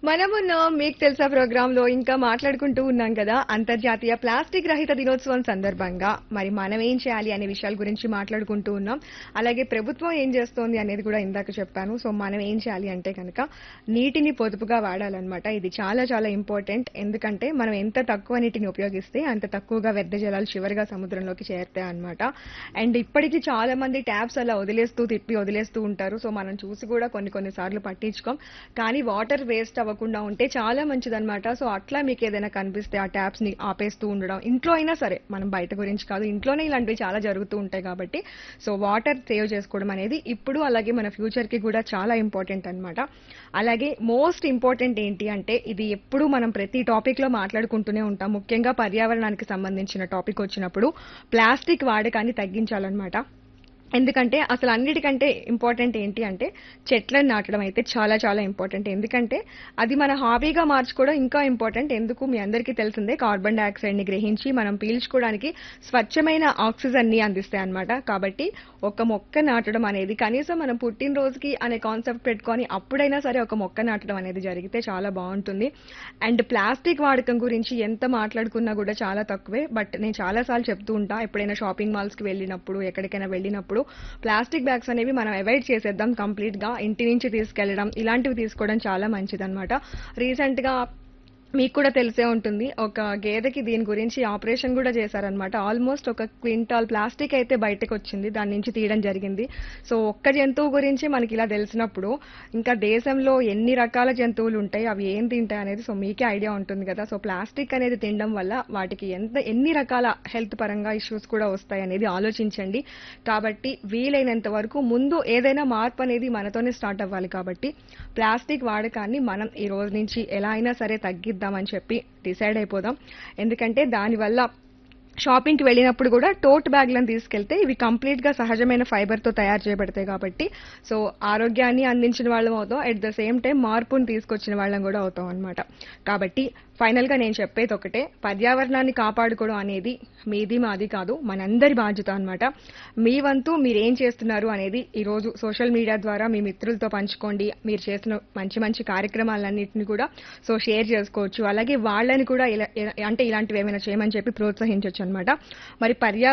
మనమున్న మీకు తెలుసా ప్రోగ్రామ్ లో ఇంకా మాట్లాడుకుంటూ ఉన్నాం కదా అంతర్జాతీయ ప్లాస్టిక్ రహిత దినోత్సవం సందర్భంగా మరి మనం ఏం చేయాలి అనే విషయాల గురించి మాట్లాడుకుంటూ ఉన్నాం అలాగే ప్రభుత్వం ఏం చేస్తోంది అనేది కూడా ఇందాక చెప్పాను సో మనం ఏం చేయాలి అంటే కనుక నీటిని పొదుపుగా వాడాలన్నమాట ఇది చాలా చాలా ఇంపార్టెంట్ ఎందుకంటే మనం ఎంత తక్కువ నీటిని ఉపయోగిస్తే అంత తక్కువగా వ్యర్థ జలాలు చివరిగా సముద్రంలోకి చేరుతాయి అన్నమాట అండ్ ఇప్పటికీ చాలా మంది ట్యాప్స్ అలా వదిలేస్తూ తిప్పి వదిలేస్తూ ఉంటారు సో మనం చూసి కూడా కొన్ని కొన్ని సార్లు పట్టించుకోం కానీ వాటర్ వేస్ట్ అవ్వకుండా ఉంటే చాలా మంచిదన్నమాట సో అట్లా మీకు ఏదైనా కనిపిస్తే ఆ ట్యాప్స్ ని ఆపేస్తూ ఉండడం ఇంట్లో అయినా సరే మనం బయట గురించి కాదు ఇంట్లోనే ఇలాంటివి చాలా జరుగుతూ ఉంటాయి కాబట్టి సో వాటర్ సేవ్ చేసుకోవడం అనేది ఇప్పుడు అలాగే మన ఫ్యూచర్ కి కూడా చాలా ఇంపార్టెంట్ అన్నమాట అలాగే మోస్ట్ ఇంపార్టెంట్ ఏంటి అంటే ఇది ఎప్పుడు మనం ప్రతి టాపిక్ లో మాట్లాడుకుంటూనే ఉంటాం ముఖ్యంగా పర్యావరణానికి సంబంధించిన టాపిక్ వచ్చినప్పుడు ప్లాస్టిక్ వాడకాన్ని తగ్గించాలన్నమాట ఎందుకంటే అసలు అన్నిటికంటే ఇంపార్టెంట్ ఏంటి అంటే చెట్లను నాటడం అయితే చాలా చాలా ఇంపార్టెంట్ ఎందుకంటే అది మన హాబీగా మార్చుకోవడం ఇంకా ఇంపార్టెంట్ ఎందుకు మీ అందరికీ తెలిసిందే కార్బన్ డైఆక్సైడ్ ని గ్రహించి మనం పీల్చుకోవడానికి స్వచ్ఛమైన ఆక్సిజన్ ని అందిస్తాయి అన్నమాట కాబట్టి ఒక మొక్క నాటడం అనేది కనీసం మనం పుట్టినరోజుకి అనే కాన్సెప్ట్ పెట్టుకొని అప్పుడైనా సరే ఒక మొక్క నాటడం అనేది జరిగితే చాలా బాగుంటుంది అండ్ ప్లాస్టిక్ వాడకం గురించి ఎంత మాట్లాడుకున్నా కూడా చాలా తక్కువే బట్ నేను చాలా సార్లు చెప్తూ ఉంటా ఎప్పుడైనా షాపింగ్ మాల్స్ కి వెళ్ళినప్పుడు ఎక్కడికైనా వెళ్ళినప్పుడు ప్లాస్టిక్ బ్యాగ్స్ అనేవి మనం అవాయిడ్ చేసేద్దాం కంప్లీట్ గా ఇంటి నుంచి తీసుకెళ్లడం ఇలాంటివి తీసుకోవడం చాలా మంచిదన్నమాట రీసెంట్ గా మీకు కూడా తెలిసే ఉంటుంది ఒక గేదెకి దీని గురించి ఆపరేషన్ కూడా చేశారనమాట ఆల్మోస్ట్ ఒక క్వింటాల్ ప్లాస్టిక్ అయితే బయటకు వచ్చింది దాని నుంచి తీయడం జరిగింది సో ఒక్క జంతువు గురించి మనకి ఇలా తెలిసినప్పుడు ఇంకా దేశంలో ఎన్ని రకాల జంతువులు ఉంటాయి అవి ఏం తింటాయి అనేది సో మీకే ఐడియా ఉంటుంది కదా సో ప్లాస్టిక్ అనేది తినడం వల్ల వాటికి ఎంత ఎన్ని రకాల హెల్త్ పరంగా ఇష్యూస్ కూడా వస్తాయి అనేది ఆలోచించండి కాబట్టి వీలైనంత వరకు ముందు ఏదైనా మార్పు అనేది మనతోనే స్టార్ట్ అవ్వాలి కాబట్టి ప్లాస్టిక్ వాడకాన్ని మనం ఈ రోజు నుంచి ఎలా అయినా సరే తగ్గిద్దామని చెప్పి డిసైడ్ అయిపోదాం ఎందుకంటే దానివల్ల షాపింగ్ కి వెళ్ళినప్పుడు కూడా టోట్ బ్యాగ్లను తీసుకెళ్తే ఇవి కంప్లీట్ గా సహజమైన ఫైబర్ తో తయారు చేయబడతాయి కాబట్టి సో ఆరోగ్యాన్ని అందించిన వాళ్ళం అవుతాం అట్ ద సేమ్ టైం మార్పుని తీసుకొచ్చిన వాళ్ళం కూడా అవుతాం అనమాట కాబట్టి ఫైనల్ గా నేను చెప్పేది ఒకటే పర్యావరణాన్ని కాపాడుకోవడం అనేది మీది మాది కాదు మనందరి బాధ్యత అన్నమాట మీ వంతు మీరు ఏం చేస్తున్నారు అనేది ఈ రోజు సోషల్ మీడియా ద్వారా మీ మిత్రులతో పంచుకోండి మీరు చేసిన మంచి మంచి కార్యక్రమాలన్నింటినీ కూడా సో షేర్ చేసుకోవచ్చు అలాగే వాళ్ళని కూడా ఇలా అంటే ఇలాంటివి ఏమైనా చేయమని చెప్పి ప్రోత్సహించవచ్చు అనమాట మరి పర్యా